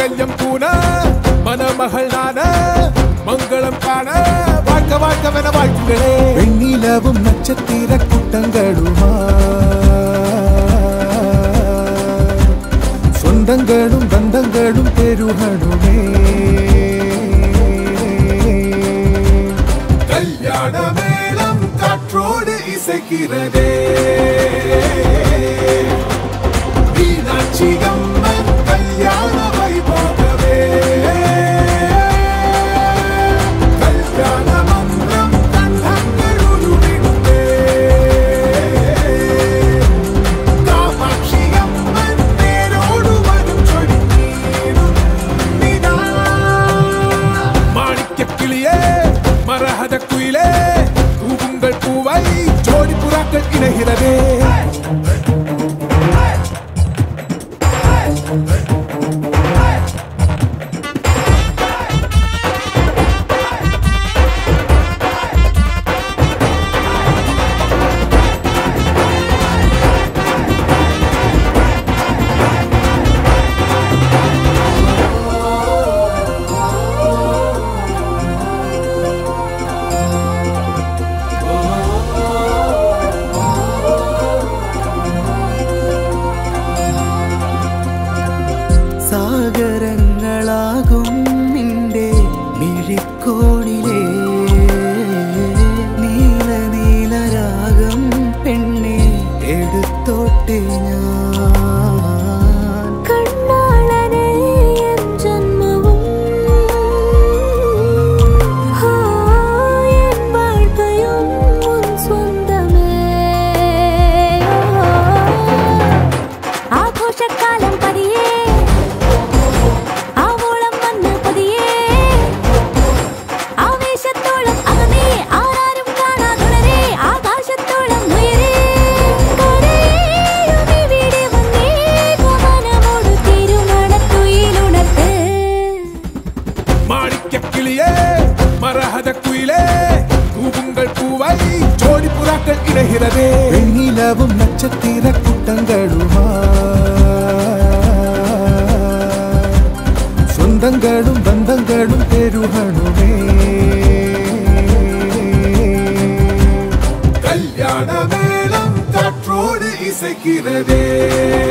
மாங்கல்யம் கூன மணமகள் நான மங்களம் காண வாழ்க்க வாழ்க்கவென வாழ்த்துகளே வெண்ணிலவும் நட்சத்திர கூட்டங்களுமா சொந்தங்களும் பந்தங்களும் பெருகணுமே கல்யாண மேளம் காற்றோடு இசைக்கிறதே மீனாட்சி அம்மன் கல்யாண வைபோகவே கல்யாண மந்திரம் கண்டங்கள் உருவிடுமே காமாட்சி அம்மன் தேரோடு வரும் சொடி நீரும் நிதா. மாணிக்கக் கிளியே மரகத குயிலே பூவுங்கள் பூவை ஜோடி புறாக்கள் இணைகிறதே സാഗരങ്ങളാകും നിന്റെ മിഴിക്കോണിലേ നീല നീലരാഗം പെണ്ണെ എടുത്തോട്ടെ ഞാൻ കണ്ണാളനേ എൻ ജന്മവും ആ എൻ வாழ்க்கையும் உன் சொந்தமே ஆഘോഷക്കാലം പതിയേ ആവോളം വന്ന് പതിയേ ആവേശത്തോളം അകമേ ആരാരും കാണാതുണരേ ആകാശത്തോളം ഉയരേ കരയേഴും ഇവിടെ വന്നേ ഗമനമോട് തിരുമണത്തുയിലുണർത്ത് மாணிக்கக் கிளியே மரகத குயிலே பூவுங்கள் பூவை ஜோடி புறாக்கள் இணைகிறதே வெண்ணிலவும் நட்சத்திர கூட்டங்களுமா சொந்தங்களும் பந்தங்களும் பெருகணுமே கல்யாண மேளம் காற்றோடு இசைக்கிறதே